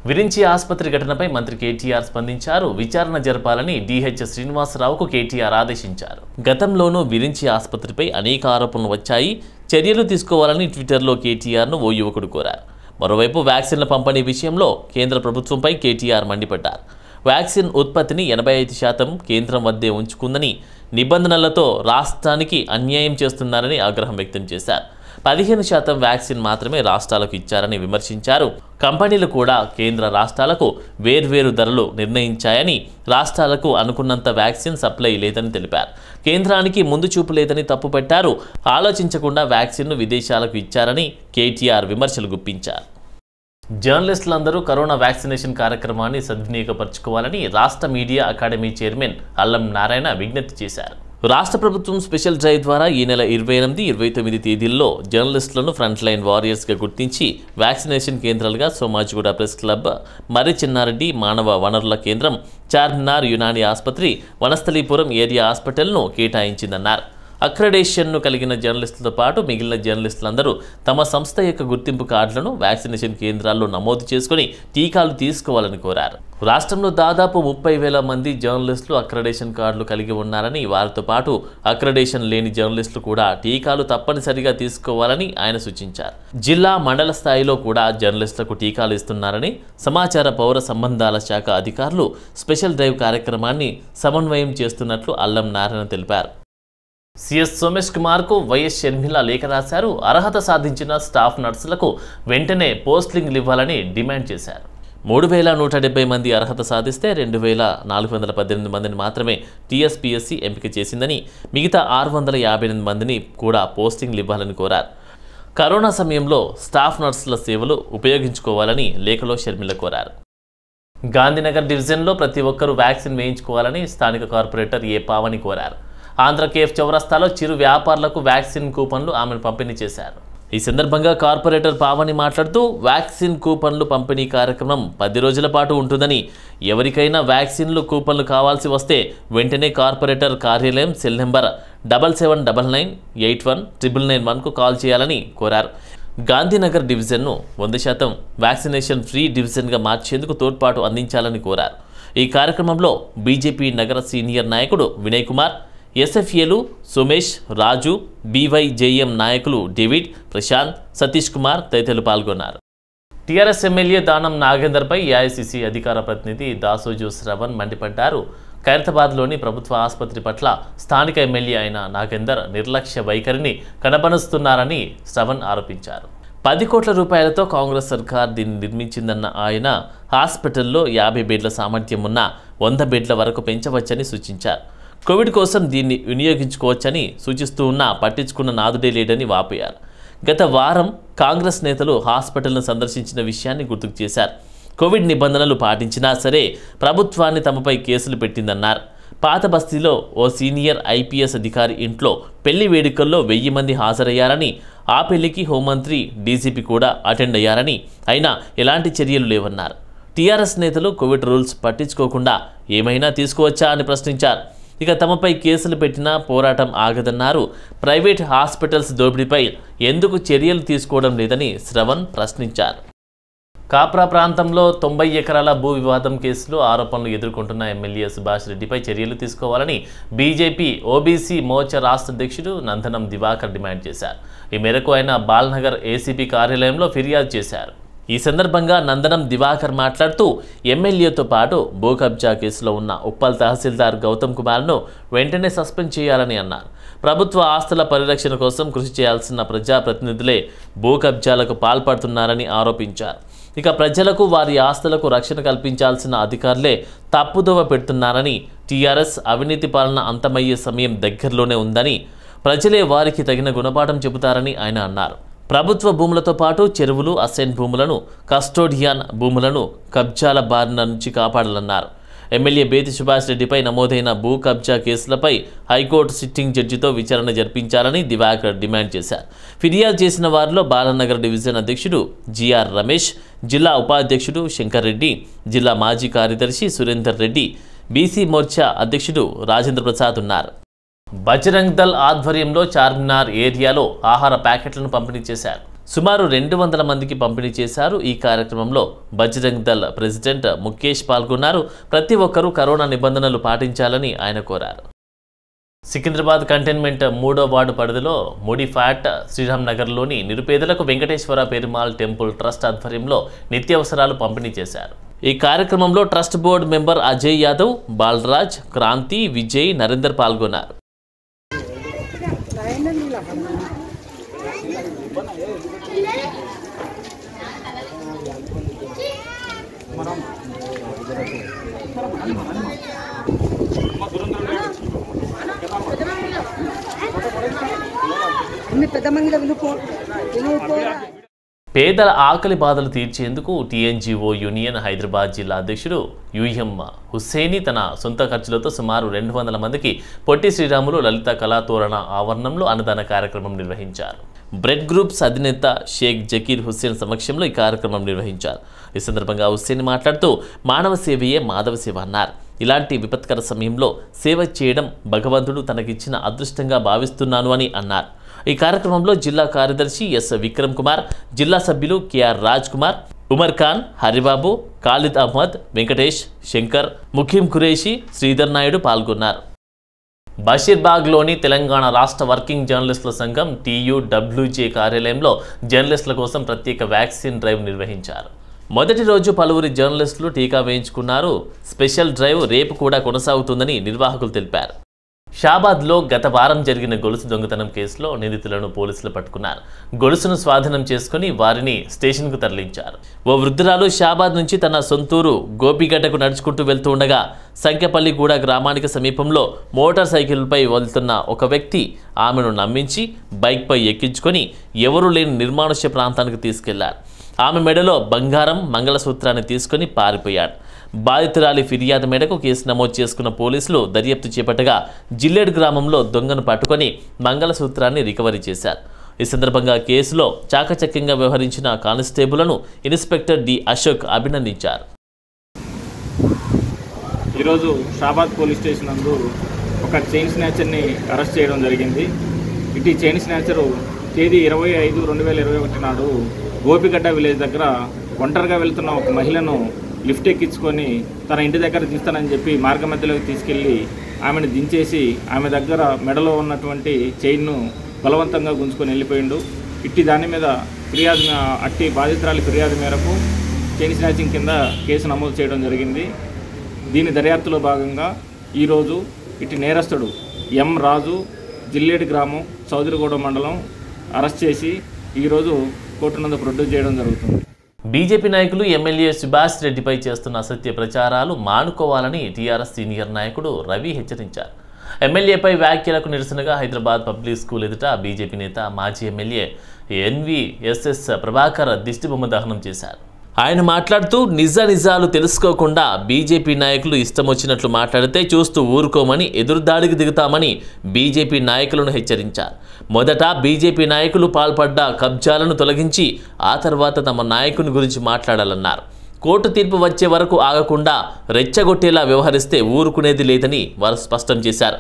విరించి ఆసుపత్రి ఘటనపై మంత్రి కేటీఆర్ స్పందించారు విచారణ జరపాలని డిహెచ్ శ్రీనివాసరావుకు కేటీఆర్ ఆదేశించారు గతంలోనూ విరించి ఆసుపత్రిపై అనేక ఆరోపణలు వచ్చాయి చర్యలు తీసుకోవాలని ట్విట్టర్లో కేటీఆర్ను ఓ యువకుడు కోరారు మరోవైపు వ్యాక్సిన్ల పంపిణీ విషయంలో కేంద్ర ప్రభుత్వంపై కేటీఆర్ మండిపడ్డారు వ్యాక్సిన్ ఉత్పత్తిని ఎనభై ఐదు శాతం కేంద్రం వద్దే ఉంచుకుందని నిబంధనలతో రాష్ట్రానికి అన్యాయం చేస్తున్నారని ఆగ్రహం వ్యక్తం చేశారు పదిహేను శాతం వ్యాక్సిన్ మాత్రమే రాష్ట్రాలకు ఇచ్చారని విమర్శించారు కంపెనీలు కూడా కేంద్ర రాష్ట్రాలకు వేర్వేరు ధరలు నిర్ణయించాయని రాష్ట్రాలకు అనుకున్నంత వ్యాక్సిన్ సప్లై లేదని తెలిపారు కేంద్రానికి ముందు చూపు లేదని తప్పుపెట్టారు ఆలోచించకుండా వ్యాక్సిన్ను విదేశాలకు ఇచ్చారని కేటీఆర్ విమర్శలు గుప్పించారు జర్నలిస్టులందరూ కరోనా వ్యాక్సినేషన్ కార్యక్రమాన్ని సద్వినియోగపరచుకోవాలని రాష్ట్ర మీడియా అకాడమీ చైర్మన్ అల్లం నారాయణ విజ్ఞప్తి చేశారు రాష్ట్ర ప్రభుత్వం స్పెషల్ డ్రైవ్ ద్వారా ఈ నెల ఇరవై ఎనిమిది ఇరవై తొమ్మిది తేదీల్లో జర్నలిస్టులను ఫ్రంట్ లైన్ వారియర్స్గా గుర్తించి వ్యాక్సినేషన్ కేంద్రాలుగా సోమాజిగూడ ప్రెస్ క్లబ్ మర్రి చిన్నారెడ్డి మానవ వనరుల కేంద్రం చార్మినార్ యునాని ఆసుపత్రి వనస్థలీపురం ఏరియా హాస్పిటల్ను కేటాయించిందన్నారు అక్రెడేషన్ను కలిగిన జర్నలిస్టులతో పాటు మిగిలిన జర్నలిస్టులందరూ తమ సంస్థ యొక్క గుర్తింపు కార్డులను వ్యాక్సినేషన్ కేంద్రాల్లో నమోదు చేసుకుని టీకాలు తీసుకోవాలని కోరారు రాష్ట్రంలో దాదాపు ముప్పై వేల మంది జర్నలిస్టులు అక్రెడేషన్ కార్డులు కలిగి ఉన్నారని వారితో పాటు అక్రెడేషన్ లేని జర్నలిస్టులు కూడా టీకాలు తప్పనిసరిగా తీసుకోవాలని ఆయన సూచించారు జిల్లా మండల స్థాయిలో కూడా జర్నలిస్టులకు టీకాలు ఇస్తున్నారని సమాచార పౌర సంబంధాల శాఖ అధికారులు స్పెషల్ డ్రైవ్ కార్యక్రమాన్ని సమన్వయం చేస్తున్నట్లు అల్లం నారాయణ తెలిపారు సిఎస్ సోమేష్ కుమార్కు వైఎస్ షర్మిల లేఖ రాశారు అర్హత సాధించిన స్టాఫ్ నర్సులకు వెంటనే పోస్టింగ్లు ఇవ్వాలని డిమాండ్ చేశారు మూడు వేల నూట డెబ్బై మంది అర్హత సాధిస్తే రెండు వేల నాలుగు వందల పద్దెనిమిది మందిని మాత్రమే టీఎస్పీఎస్సీ ఎంపిక చేసిందని మిగతా ఆరు వందల యాభై ఎనిమిది మందిని కూడా పోస్టింగ్లు ఇవ్వాలని కోరారు కరోనా సమయంలో స్టాఫ్ నర్సుల సేవలు ఉపయోగించుకోవాలని లేఖలో షర్మిల కోరారు గాంధీనగర్ డివిజన్లో ప్రతి ఒక్కరూ వ్యాక్సిన్ వేయించుకోవాలని స్థానిక కార్పొరేటర్ ఏ పావని కోరారు ఆంధ్రకేఫ్ చౌరస్తాలో చిరు వ్యాపారులకు వ్యాక్సిన్ కూపన్లు ఆమెను పంపిణీ చేశారు ఈ సందర్భంగా కార్పొరేటర్ పావని మాట్లాడుతూ వ్యాక్సిన్ కూపన్లు పంపిణీ కార్యక్రమం పది రోజుల పాటు ఉంటుందని ఎవరికైనా వ్యాక్సిన్లు కూపన్లు కావాల్సి వస్తే వెంటనే కార్పొరేటర్ కార్యాలయం cell number double seven double nine eight one triple nine వన్కు కాల్ చేయాలని కోరారు గాంధీనగర్ డివిజన్ను వంద శాతం వ్యాక్సినేషన్ ఫ్రీ డివిజన్గా మార్చేందుకు తోడ్పాటు అందించాలని కోరారు ఈ కార్యక్రమంలో బీజేపీ నగర సీనియర్ నాయకుడు వినయ్ కుమార్ ఎస్ఎఫ్ఏలు సుమేష్ రాజు బీవైజేఎం నాయకులు డేవిడ్ ప్రశాంత్ సతీష్ కుమార్ తదితరులు పాల్గొన్నారు టీఆర్ఎస్ ఎమ్మెల్యే దానం నాగేందర్పై ఏఐసిసి అధికార ప్రతినిధి దాసోజు శ్రవణ్ మండిపడ్డారు ఖైరతాబాద్లోని ప్రభుత్వ ఆసుపత్రి పట్ల స్థానిక ఎమ్మెల్యే అయిన నాగేందర్ నిర్లక్ష్య వైఖరిని కనబరుస్తున్నారని శ్రవణ్ ఆరోపించారు పది కోట్ల రూపాయలతో కాంగ్రెస్ సర్కార్ దీన్ని నిర్మించిందన్న ఆయన హాస్పిటల్లో యాభై బెడ్ల సామర్థ్యం ఉన్న వంద బెడ్ల వరకు పెంచవచ్చని సూచించారు కోవిడ్ కోసం దీన్ని వినియోగించుకోవచ్చని సూచిస్తూ ఉన్నా పట్టించుకున్న నాదుడే లేడని వాపోయారు గత వారం కాంగ్రెస్ నేతలు హాస్పిటల్ను సందర్శించిన విషయాన్ని గుర్తుకు చేశారు కోవిడ్ నిబంధనలు పాటించినా సరే ప్రభుత్వాన్ని తమపై కేసులు పెట్టిందన్నారు పాత బస్తీలో ఓ సీనియర్ ఐపీఎస్ అధికారి ఇంట్లో పెళ్లి వేడుకల్లో వెయ్యి మంది హాజరయ్యారని ఆ పెళ్లికి హోంమంత్రి డీజీపీ కూడా అటెండ్ అయ్యారని అయినా ఎలాంటి చర్యలు లేవన్నారు టీఆర్ఎస్ నేతలు కోవిడ్ రూల్స్ పట్టించుకోకుండా ఏమైనా తీసుకోవచ్చా అని ప్రశ్నించారు ఇక తమపై కేసులు పెట్టినా పోరాటం ఆగదన్నారు ప్రైవేట్ హాస్పిటల్స్ దోపిడీపై ఎందుకు చర్యలు తీసుకోవడం లేదని శ్రవణ్ ప్రశ్నించారు కాప్రా ప్రాంతంలో తొంభై ఎకరాల భూ వివాదం కేసులో ఆరోపణలు ఎదుర్కొంటున్న ఎమ్మెల్యే సుభాష్ రెడ్డిపై చర్యలు తీసుకోవాలని బీజేపీ ఓబీసీ మోర్చా రాష్ట్ర అధ్యక్షుడు నందనం దివాకర్ డిమాండ్ చేశారు ఈ మేరకు ఆయన బాల్నగర్ ఏసీపీ కార్యాలయంలో ఫిర్యాదు చేశారు ఈ సందర్భంగా నందనం దివాకర్ మాట్లాడుతూ ఎమ్మెల్యేతో పాటు భూ కబ్జా కేసులో ఉన్న ఉప్పల్ తహసీల్దార్ గౌతమ్ కుమార్ను వెంటనే సస్పెండ్ చేయాలని అన్నారు ప్రభుత్వ ఆస్తుల పరిరక్షణ కోసం కృషి చేయాల్సిన ప్రజాప్రతినిధులే భూ కబ్జాలకు పాల్పడుతున్నారని ఆరోపించారు ఇక ప్రజలకు వారి ఆస్తులకు రక్షణ కల్పించాల్సిన అధికారులే తప్పుదోవ పెడుతున్నారని టీఆర్ఎస్ అవినీతి పాలన అంతమయ్యే సమయం దగ్గరలోనే ఉందని ప్రజలే వారికి తగిన గుణపాఠం చెబుతారని ఆయన అన్నారు ప్రభుత్వ భూములతో పాటు చెరువులు అసైన్ భూములను కస్టోడియాన్ భూములను కబ్జాల బారిన నుంచి కాపాడాలన్నారు ఎమ్మెల్యే బేతి సుభాష్ రెడ్డిపై నమోదైన భూ కబ్జా కేసులపై హైకోర్టు సిట్టింగ్ జడ్జితో విచారణ జరిపించాలని దివాకర్ డిమాండ్ చేశారు ఫిర్యాదు చేసిన వారిలో బాలనగర్ డివిజన్ అధ్యక్షుడు జిఆర్ రమేష్ జిల్లా ఉపాధ్యక్షుడు శంకర్ రెడ్డి జిల్లా మాజీ కార్యదర్శి సురేందర్ రెడ్డి బీసీ మోర్చా అధ్యక్షుడు రాజేంద్ర ప్రసాద్ ఉన్నారు బజరంగ్ దల్ ఆధ్వర్యంలో చార్మినార్ ఏరియాలో ఆహార ప్యాకెట్లను పంపిణీ చేశారు సుమారు రెండు వందల మందికి పంపిణీ చేశారు ఈ కార్యక్రమంలో బజరంగ్ దళ్ ప్రెసిడెంట్ ముఖేష్ పాల్గొన్నారు ప్రతి ఒక్కరూ కరోనా నిబంధనలు పాటించాలని ఆయన కోరారు సికింద్రాబాద్ కంటైన్మెంట్ మూడో వార్డు పరిధిలో ముడిఫాట్ శ్రీరామ్ నగర్లోని నిరుపేదలకు వెంకటేశ్వర పెరుమాల్ టెంపుల్ ట్రస్ట్ ఆధ్వర్యంలో నిత్యావసరాలు పంపిణీ చేశారు ఈ కార్యక్రమంలో trust board member Ajay Yadav Balaraj Kranti Vijay Narender పాల్గొన్నారు మీ పెద్ద మంగిల వినుపో వినుపోరా పేదల ఆకలి బాధలు తీర్చేందుకు టీఎన్జీఓ యూనియన్ హైదరాబాద్ జిల్లా అధ్యక్షుడు యూఎం హుస్సేని తన సొంత ఖర్చులతో సుమారు రెండు వందల మందికి పొట్టి శ్రీరాములు లలిత కళాతోరణ ఆవరణంలో అన్నదాన కార్యక్రమం నిర్వహించారు బ్రెడ్ గ్రూప్స్ అధినేత షేక్ జకీర్ హుస్సేన్ సమక్షంలో ఈ కార్యక్రమం నిర్వహించారు ఈ సందర్భంగా హుస్సేన్ మాట్లాడుతూ మానవ సేవయే మాధవ సేవ అన్నారు ఇలాంటి విపత్కర సమయంలో సేవ చేయడం భగవంతుడు తనకిచ్చిన అదృష్టంగా భావిస్తున్నాను అని అన్నారు ఈ కార్యక్రమంలో జిల్లా కార్యదర్శి ఎస్ విక్రమ్ కుమార్ జిల్లా సభ్యులు కెఆర్ రాజ్ కుమార్ ఉమర్ ఖాన్ హరిబాబు ఖాలిద్ అహ్మద్ వెంకటేష్ శంకర్ ముఖీం ఖురేషి శ్రీధర్ నాయుడు పాల్గొన్నారు బషీర్బాగ్లోని తెలంగాణ రాష్ట్ర వర్కింగ్ జర్నలిస్టుల సంఘం టీయూడబ్ల్యూజే కార్యాలయంలో జర్నలిస్టుల కోసం ప్రత్యేక వ్యాక్సిన్ డ్రైవ్ నిర్వహించారు మొదటి రోజు పలువురి జర్నలిస్టులు టీకా వేయించుకున్నారు స్పెషల్ డ్రైవ్ రేపు కూడా కొనసాగుతుందని నిర్వాహకులు తెలిపారు షాబాద్లో గత వారం జరిగిన గొలుసు దొంగతనం కేసులో నిందితులను పోలీసులు పట్టుకున్నారు గొలుసును స్వాధీనం చేసుకుని వారిని స్టేషన్కు తరలించారు ఓ వృద్ధురాలు షాబాద్ నుంచి తన సొంతూరు గోపిగడ్డకు నడుచుకుంటూ వెళ్తూ ఉండగా సంఖ్యపల్లిగూడ గ్రామానికి సమీపంలో మోటార్ సైకిల్పై వెళ్తున్న ఒక వ్యక్తి ఆమెను నమ్మించి బైక్పై ఎక్కించుకొని ఎవరూ లేని నిర్మానుష్య ప్రాంతానికి తీసుకెళ్లారు ఆమె మెడలో బంగారం మంగళసూత్రాన్ని తీసుకొని పారిపోయాడు బాధితురాలి ఫిర్యాదు మేరకు కేసు నమోదు చేసుకున్న పోలీసులు దర్యాప్తు చేపట్టగా జిల్లేడు గ్రామంలో దొంగను పట్టుకొని మంగళసూత్రాన్ని రికవరీ చేశారు ఈ సందర్భంగా కేసులో చాకచక్యంగా వ్యవహరించిన కానిస్టేబుల్ను ఇన్స్పెక్టర్ డి అశోక్ అభినందించారు ఈరోజు షాబాద్ పోలీస్ స్టేషన్ నందు ఒక చైన్ స్నాచర్ని అరెస్ట్ చేయడం జరిగింది ఇటు చైన్ స్నాచరు తేదీ ఇరవై ఐదు రెండు వేల ఇరవై ఒకటి నాడు గోపిగడ్డ విలేజ్ దగ్గర ఒంటరిగా వెళ్తున్న ఒక మహిళను లిఫ్ట్ ఎక్కించుకొని తన ఇంటి దగ్గర దిస్తానని చెప్పి మార్గ మధ్యలోకి తీసుకెళ్ళి ఆమెను దించేసి ఆమె దగ్గర మెడలో ఉన్నటువంటి చైన్ను బలవంతంగా గుంజుకొని వెళ్ళిపోయిండు ఇట్టి దాని మీద ఫిర్యాదు అట్టి బాధితురాలి ఫిర్యాదు మేరకు చైన్ స్నాచింగ్ కింద కేసు నమోదు చేయడం జరిగింది దీని దర్యాప్తులో భాగంగా ఈరోజు ఇటు నేరస్తుడు ఎం రాజు జిల్లేడు గ్రామం చౌదరిగూడ మండలం అరెస్ట్ చేసి ఈరోజు కోర్టు నందు ప్రొడ్యూస్ చేయడం జరుగుతుంది బీజేపీ నాయకులు ఎమ్మెల్యే సుభాష్ రెడ్డిపై చేస్తున్న అసత్య ప్రచారాలు మానుకోవాలని టీఆర్ఎస్ సీనియర్ నాయకుడు రవి హెచ్చరించారు ఎమ్మెల్యేపై వ్యాఖ్యలకు నిరసనగా హైదరాబాద్ పబ్లిక్ స్కూల్ ఎదుట బీజేపీ నేత మాజీ ఎమ్మెల్యే ఎన్విఎస్ఎస్ ప్రభాకర్ దిష్టిబొమ్మ దహనం చేశారు ఆయన మాట్లాడుతూ నిజ నిజాలు తెలుసుకోకుండా బీజేపీ నాయకులు ఇష్టం వచ్చినట్లు మాట్లాడితే చూస్తూ ఊరుకోమని ఎదురుదాడికి దిగుతామని బీజేపీ నాయకులను హెచ్చరించారు మొదట బీజేపీ నాయకులు పాల్పడ్డ కబ్జాలను తొలగించి ఆ తర్వాత తమ నాయకుని గురించి మాట్లాడాలన్నారు కోర్టు తీర్పు వచ్చే వరకు ఆగకుండా రెచ్చగొట్టేలా వ్యవహరిస్తే ఊరుకునేది లేదని వారు స్పష్టం చేశారు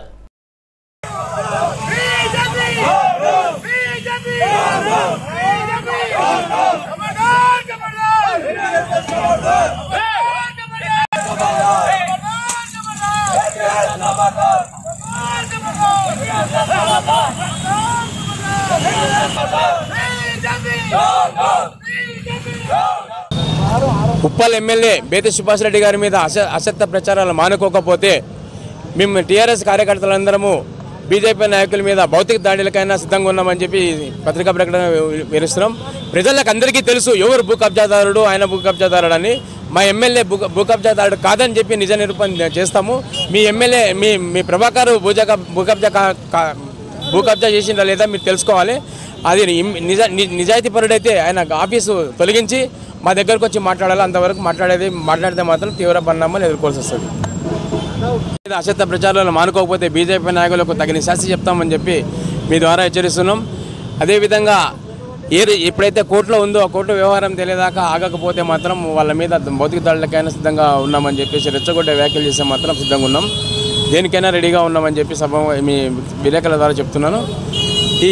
ఉప్పల్ ఎమ్మెల్యే బేతి సుభాష్ రెడ్డి గారి మీద అస అసత్య ప్రచారాలు మానుకోకపోతే మేము టీఆర్ఎస్ కార్యకర్తలందరము బీజేపీ నాయకుల మీద భౌతిక దాడులకైనా సిద్ధంగా ఉన్నామని చెప్పి పత్రికా ప్రకటన వివరిస్తున్నాం ప్రజలకు అందరికీ తెలుసు ఎవరు భూ కబ్జాదారుడు ఆయన భూ కబ్జాదారుడు అని మా ఎమ్మెల్యే భూ భూ కబ్జాదారుడు కాదని చెప్పి నిజ నిరూపణ చేస్తాము మీ ఎమ్మెల్యే మీ మీ ప్రభాకర్ భూజా భూ కబ్జా కా- కా- భూ కబ్జా చేసిందా లేదా మీరు తెలుసుకోవాలి అది ఇమ్- నిజ ని- నిజాయితీ పరుడైతే ఆయన ఆఫీసు తొలగించి మా దగ్గరకు వచ్చి మాట్లాడాలి అంతవరకు మాట్లాడేది మాట్లాడితే మాత్రం తీవ్ర పరిణామాలు ఎదుర్కోవాల్సి వస్తుంది ఇది అసత్య ప్రచారాలు మానుకోకపోతే బీజేపీ నాయకులకు తగిన శాస్తి చెప్తామని చెప్పి మీ ద్వారా హెచ్చరిస్తున్నాం అదేవిధంగా ఏది ఎప్పుడైతే కోర్టులో ఉందో ఆ కోర్టు వ్యవహారం తెలియదాకా ఆగకపోతే మాత్రం వాళ్ళ మీద భౌతిక దాడులకైనా సిద్ధంగా ఉన్నామని చెప్పేసి రెచ్చగొట్టే వ్యాఖ్యలు చేస్తే మాత్రం సిద్ధంగా ఉన్నాం దేనికైనా రెడీగా ఉన్నామని చెప్పి సభ మీ విలేకరుల ద్వారా చెప్తున్నాను ఈ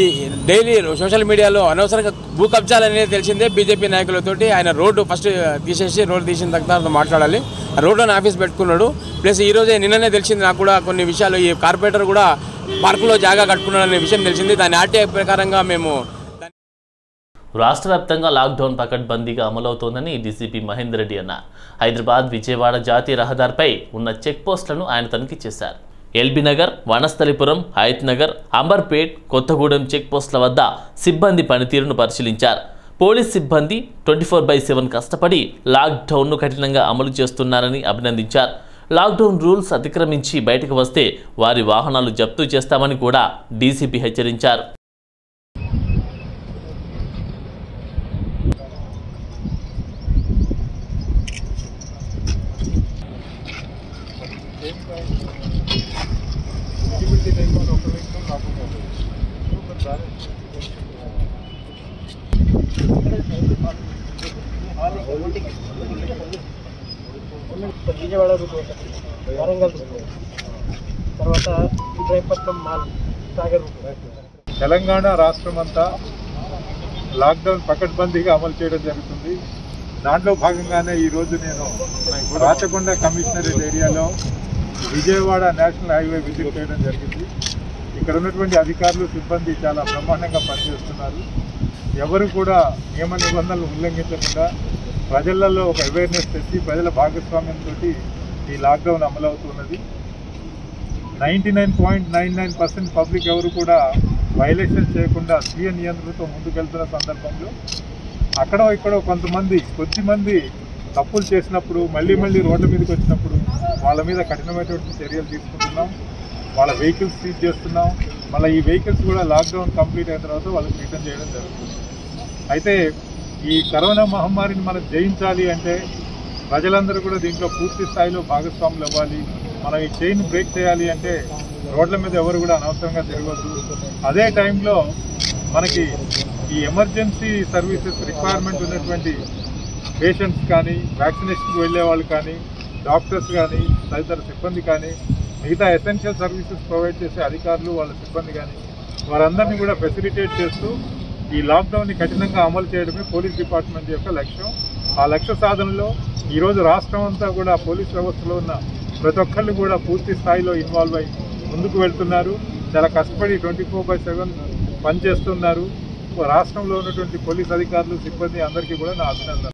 డైలీ సోషల్ మీడియాలో అనవసరంగా భూ కబ్జాలు అనేది తెలిసిందే బీజేపీ నాయకులతోటి ఆయన రోడ్డు ఫస్ట్ తీసేసి రోడ్డు తీసిన తర్వాత మాట్లాడాలి ఆ రోడ్డుని ఆఫీస్ పెట్టుకున్నాడు ప్లస్ ఈ రోజే నిన్ననే తెలిసింది నాకు కూడా కొన్ని విషయాలు ఈ కార్పొరేటర్ కూడా పార్కులో జాగా కట్టుకున్నాడు అనే విషయం తెలిసింది దాని ఆర్టీఐ ప్రకారంగా మేము రాష్ట్ర వ్యాప్తంగా లాక్డౌన్ పకడ్బందీగా అమలవుతోందని డీసీపీ మహేందర్ రెడ్డి అన్నారు హైదరాబాద్ విజయవాడ జాతీయ రహదారిపై ఉన్న చెక్ పోస్టులను ఆయన తనిఖీ చేశారు ఎల్బీ నగర్ వనస్థలిపురం హయత్ నగర్ అంబర్పేట్ కొత్తగూడెం చెక్ పోస్టుల వద్ద సిబ్బంది పనితీరును పరిశీలించారు పోలీస్ సిబ్బంది ట్వంటీ ఫోర్ బై సెవెన్ కష్టపడి లాక్డౌన్ను కఠినంగా అమలు చేస్తున్నారని అభినందించారు లాక్డౌన్ రూల్స్ అతిక్రమించి బయటకు వస్తే వారి వాహనాలు జప్తు చేస్తామని కూడా డీసీపీ హెచ్చరించారు విజయవాడ రూట్ ఉంటుంది వరంగల్ రూట్ తర్వాత ఇబ్రాహీంపట్నం మాల్ సాగర్ రూట్ తెలంగాణ రాష్ట్రం అంతా లాక్డౌన్ పకడ్బందీగా అమలు చేయడం జరుగుతుంది దాంట్లో భాగంగానే ఈరోజు నేను రాచకొండ కమిషనరేట్ ఏరియాలో విజయవాడ నేషనల్ హైవే విజిట్ చేయడం జరిగింది ఇక్కడ ఉన్నటువంటి అధికారులు సిబ్బంది చాలా బ్రహ్మాండంగా పనిచేస్తున్నారు ఎవరు కూడా నియమ నిబంధనలు ఉల్లంఘించకుండా ప్రజలలో ఒక అవేర్నెస్ తెచ్చి ప్రజల భాగస్వామ్యంతో ఈ లాక్డౌన్ అమలవుతున్నది ninety nine point nine nine percent public ఎవరు కూడా వైలేషన్ చేయకుండా స్వీయ నియంత్రణతో ముందుకెళ్తున్న సందర్భంలో అక్కడ ఇక్కడ కొంతమంది కొద్దిమంది తప్పులు చేసినప్పుడు మళ్ళీ మళ్ళీ రోడ్ల మీదకి వచ్చినప్పుడు వాళ్ళ మీద కఠినమైనటువంటి చర్యలు తీసుకుంటున్నాం వాళ్ళ వెహికల్స్ సీజ్ చేస్తున్నాం మళ్ళీ ఈ వెహికల్స్ కూడా లాక్డౌన్ కంప్లీట్ అయిన తర్వాత వాళ్ళకి రిటర్న్ చేయడం జరుగుతుంది అయితే ఈ కరోనా మహమ్మారిని మనం జయించాలి అంటే ప్రజలందరూ కూడా దీంట్లో పూర్తి స్థాయిలో భాగస్వాములు అవ్వాలి మనం ఈ చైన్ బ్రేక్ చేయాలి అంటే రోడ్ల మీద ఎవరు కూడా అనవసరంగా తిరగద్దు అదే టైంలో మనకి ఈ ఎమర్జెన్సీ సర్వీసెస్ రిక్వైర్మెంట్ ఉన్నటువంటి పేషెంట్స్ కానీ వ్యాక్సినేషన్కి వెళ్ళే వాళ్ళు కానీ డాక్టర్స్ కానీ తదితర సిబ్బంది కానీ మిగతా ఎసెన్షియల్ సర్వీసెస్ ప్రొవైడ్ చేసే అధికారులు వాళ్ళ సిబ్బంది కానీ వారందరినీ కూడా ఫెసిలిటేట్ చేస్తూ ఈ లాక్డౌన్ని కఠినంగా అమలు చేయడమే పోలీస్ డిపార్ట్మెంట్ యొక్క లక్ష్యం ఆ లక్ష్య సాధనలో ఈరోజు రాష్ట్రం అంతా కూడా పోలీస్ వ్యవస్థలో ఉన్న ప్రతి ఒక్కళ్ళు కూడా పూర్తి స్థాయిలో ఇన్వాల్వ్ అయి ముందుకు వెళ్తున్నారు చాలా కష్టపడి ట్వంటీ ఫోర్ బై సెవెన్ పనిచేస్తున్నారు రాష్ట్రంలో ఉన్నటువంటి పోలీస్ అధికారులు సిబ్బంది అందరికీ కూడా నా అభినందన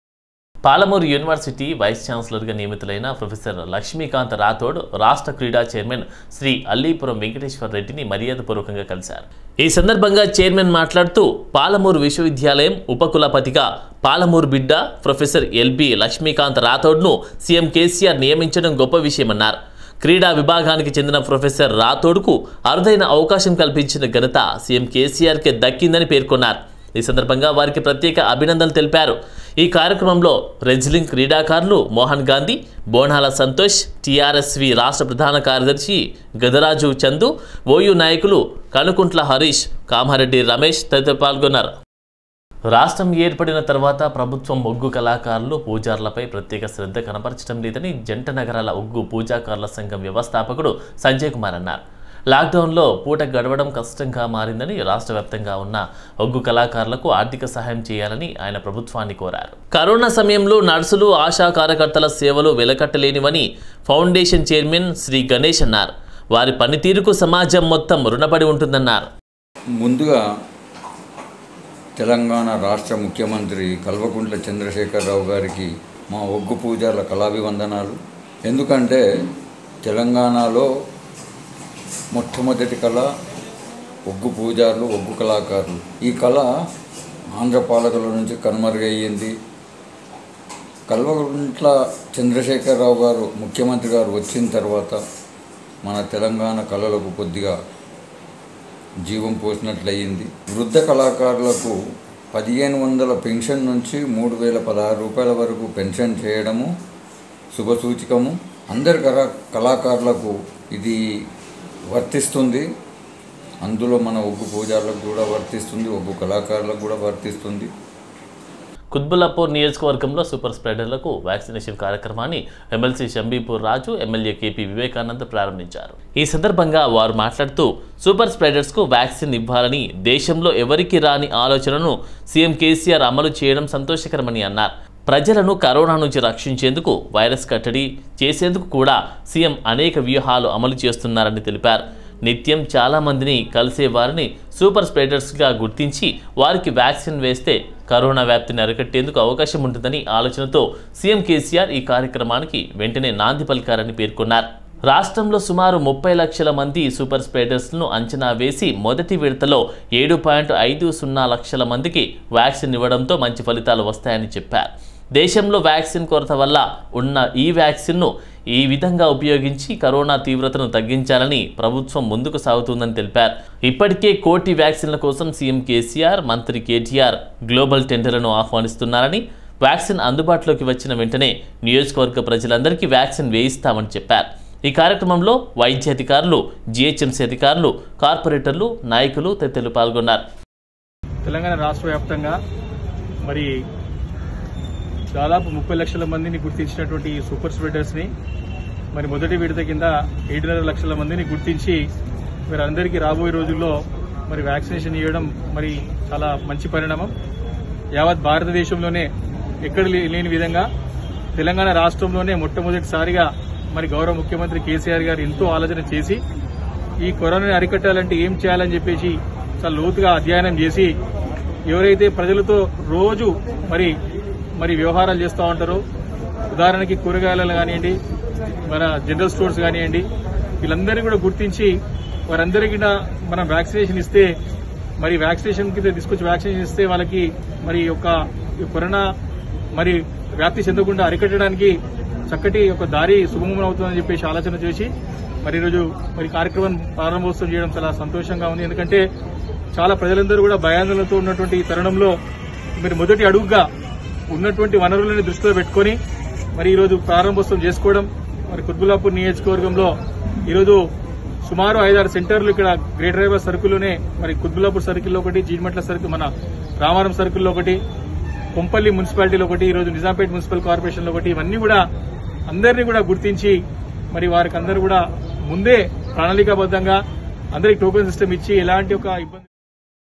పాలమూరు యూనివర్సిటీ వైస్ ఛాన్సలర్గా నియమితులైన ప్రొఫెసర్ లక్ష్మీకాంత్ రాథోడ్ రాష్ట్ర క్రీడా చైర్మన్ శ్రీ అల్లీపురం వెంకటేశ్వర రెడ్డిని మర్యాదపూర్వకంగా కలిశారు ఈ సందర్భంగా చైర్మన్ మాట్లాడుతూ పాలమూరు విశ్వవిద్యాలయం ఉపకులపతిగా పాలమూరు బిడ్డ ప్రొఫెసర్ ఎల్బి లక్ష్మీకాంత్ రాథోడ్ను సీఎం కేసీఆర్ నియమించడం గొప్ప విషయమన్నారు క్రీడా విభాగానికి చెందిన ప్రొఫెసర్ రాథోడ్కు అరుదైన అవకాశం కల్పించిన ఘనత సీఎం కేసీఆర్కే దక్కిందని పేర్కొన్నారు ఈ సందర్భంగా వారికి ప్రత్యేక అభినందనలు తెలిపారు ఈ కార్యక్రమంలో రెజ్లింగ్ క్రీడాకారులు మోహన్ గాంధీ బోనాల సంతోష్ టీఆర్ఎస్వి రాష్ట్ర ప్రధాన కార్యదర్శి గదరాజు చందు ఓయూ నాయకులు కనుకుంట్ల హరీష్ కామారెడ్డి రమేష్ తదితరులు పాల్గొన్నారు రాష్ట్రం ఏర్పడిన తర్వాత ప్రభుత్వం ఒగ్గు కళాకారులు పూజారులపై ప్రత్యేక శ్రద్ధ కనపరచడం లేదని జంట నగరాల ఒగ్గు పూజాకారుల సంఘం వ్యవస్థాపకుడు సంజయ్ కుమార్ అన్నారు లాక్డౌన్లో పూట గడవడం కష్టంగా మారిందని రాష్ట్ర వ్యాప్తంగా ఉన్న ఒగ్గు కళాకారులకు ఆర్థిక సహాయం చేయాలని ఆయన ప్రభుత్వాన్ని కోరారు కరోనా సమయంలో నర్సులు ఆశా కార్యకర్తల సేవలు వెలకట్టలేనివని ఫౌండేషన్ చైర్మన్ శ్రీ గణేష్ అన్నారు వారి పనితీరుకు సమాజం మొత్తం రుణపడి ఉంటుందన్నారు ముందుగా తెలంగాణ రాష్ట్ర ముఖ్యమంత్రి కల్వకుంట్ల చంద్రశేఖరరావు గారికి మా ఒగ్గు పూజల కళాభివందనాలు ఎందుకంటే తెలంగాణలో మొట్టమొదటి కళ ఒగ్గు పూజారులు ఒగ్గు కళాకారులు ఈ కళ ఆంధ్ర పాలకుల నుంచి కనుమరుగయ్యింది కల్వకుంట్ల చంద్రశేఖరరావు గారు ముఖ్యమంత్రి గారు వచ్చిన తర్వాత మన తెలంగాణ కళలకు కొద్దిగా జీవం పోసినట్లయింది వృద్ధ కళాకారులకు పదిహేను వందల పెన్షన్ నుంచి మూడు వేల పదహారు రూపాయల వరకు పెన్షన్ చేయడము శుభసూచకము అందరి కళా కళాకారులకు ఇది వర్తిస్తుంది అందులో మన ఒగ్గు పూజారులకు కూడా వర్తిస్తుంది ఒగ్గు కళాకారులకు కూడా వర్తిస్తుంది కుత్బుల్లాపూర్ నియోజకవర్గంలో సూపర్ స్ప్రెడర్లకు వ్యాక్సినేషన్ కార్యక్రమాన్ని MLC Shambipur Raju MLA KP Vivekanand ప్రారంభించారు ఈ సందర్భంగా వారు మాట్లాడుతూ సూపర్ స్ప్రెడర్స్కు వ్యాక్సిన్ ఇవ్వాలని దేశంలో ఎవరికి రాని ఆలోచనను సీఎం కేసీఆర్ అమలు చేయడం సంతోషకరమని అన్నారు ప్రజలను కరోనా నుంచి రక్షించేందుకు వైరస్ కట్టడి చేసేందుకు కూడా సీఎం అనేక వ్యూహాలు అమలు చేస్తున్నారని తెలిపారు నిత్యం చాలామందిని కలిసే వారిని సూపర్ స్ప్రెడర్స్గా గుర్తించి వారికి వ్యాక్సిన్ వేస్తే కరోనా వ్యాప్తిని అరికట్టేందుకు అవకాశం ఉంటుందని ఆలోచనతో సీఎం కేసీఆర్ ఈ కార్యక్రమానికి వెంటనే నాంది పలికారని పేర్కొన్నారు రాష్ట్రంలో సుమారు ముప్పై లక్షల మంది సూపర్ స్ప్రెడర్స్ను అంచనా వేసి మొదటి విడతలో ఏడు పాయింట్ ఐదు సున్నా లక్షల మందికి వ్యాక్సిన్ ఇవ్వడంతో మంచి ఫలితాలు వస్తాయని చెప్పారు దేశంలో వ్యాక్సిన్ కొరత వల్ల ఉన్న ఈ వ్యాక్సిన్ను ఈ విధంగా ఉపయోగించి కరోనా తీవ్రతను తగ్గించాలని ప్రభుత్వం ముందుకు సాగుతుందని తెలిపారు ఇప్పటికే కోటి వ్యాక్సిన్ల కోసం సీఎం కేసీఆర్ మంత్రి కేటీఆర్ గ్లోబల్ టెండర్లను ఆహ్వానిస్తున్నారని వ్యాక్సిన్ అందుబాటులోకి వచ్చిన వెంటనే నియోజకవర్గ ప్రజలందరికీ వ్యాక్సిన్ వేయిస్తామని చెప్పారు ఈ కార్యక్రమంలో వైద్య అధికారులు జిహెచ్ఎంసీ అధికారులు కార్పొరేటర్లు నాయకులు తదితరులు పాల్గొన్నారు తెలంగాణ రాష్ట్ర వ్యాప్తంగా మరి దాదాపు ముప్పై లక్షల మందిని గుర్తించినటువంటి ఈ సూపర్ స్ప్రెడర్స్ని మరి మొదటి విడత కింద ఏడున్నర లక్షల మందిని గుర్తించి మరి అందరికీ రాబోయే రోజుల్లో మరి వ్యాక్సినేషన్ ఇవ్వడం మరి చాలా మంచి పరిణామం యావత్ భారతదేశంలోనే ఎక్కడ లే- లేని విధంగా తెలంగాణ రాష్ట్రంలోనే మొట్టమొదటిసారిగా మరి గౌరవ ముఖ్యమంత్రి కేసీఆర్ గారు ఎంతో ఆలోచన చేసి ఈ కరోనాని అరికట్టాలంటే ఏం చేయాలని చెప్పేసి చాలా లోతుగా అధ్యయనం చేసి ఎవరైతే ప్రజలతో రోజు మరి మరి వ్యవహారాలు చేస్తూ ఉంటారో ఉదాహరణకి కూరగాయలు కానివ్వండి మన జనరల్ స్టోర్స్ కానివ్వండి వీళ్ళందరినీ కూడా గుర్తించి వారందరికీ కూడా మనం వ్యాక్సినేషన్ ఇస్తే మరి వ్యాక్సినేషన్ కింద తీసుకొచ్చి వ్యాక్సినేషన్ ఇస్తే వాళ్ళకి మరి యొక్క ఈ కరోనా మరి వ్యాప్తి చెందకుండా అరికట్టడానికి చక్కటి ఒక దారి సుగమం అవుతుందని చెప్పేసి ఆలోచన చేసి మరి ఈరోజు మరి కార్యక్రమం ప్రారంభోత్సవం చేయడం చాలా సంతోషంగా ఉంది ఎందుకంటే చాలా ప్రజలందరూ కూడా భయాందోళనతో ఉన్నటువంటి ఈ తరుణంలో మరి మొదటి అడుగుగా ఉన్నటువంటి వనరులను దృష్టిలో పెట్టుకొని మరి ఈరోజు ప్రారంభోత్సవం చేసుకోవడం మరి కుత్బుల్లాపూర్ నియోజకవర్గంలో ఈరోజు సుమారు ఐదారు సెంటర్లు ఇక్కడ గ్రేటర్ హైదరాబాద్ సర్కిల్లోనే మరి కుత్బుల్లాపూర్ సర్కిల్లో ఒకటి జీడిమెట్ల సర్కిల్ మన రామారం సర్కిల్లో ఒకటి కొంపల్లి మున్సిపాలిటీలో ఒకటి ఈరోజు నిజాంపేట మున్సిపల్ కార్పొరేషన్లో ఒకటి ఇవన్నీ కూడా అందరినీ కూడా గుర్తించి మరి వారికి అందరూ కూడా ముందే ప్రణాళికాబద్ధంగా అందరికి టోకెన్ సిస్టమ్ ఇచ్చి ఎలాంటి ఒక ఇబ్బంది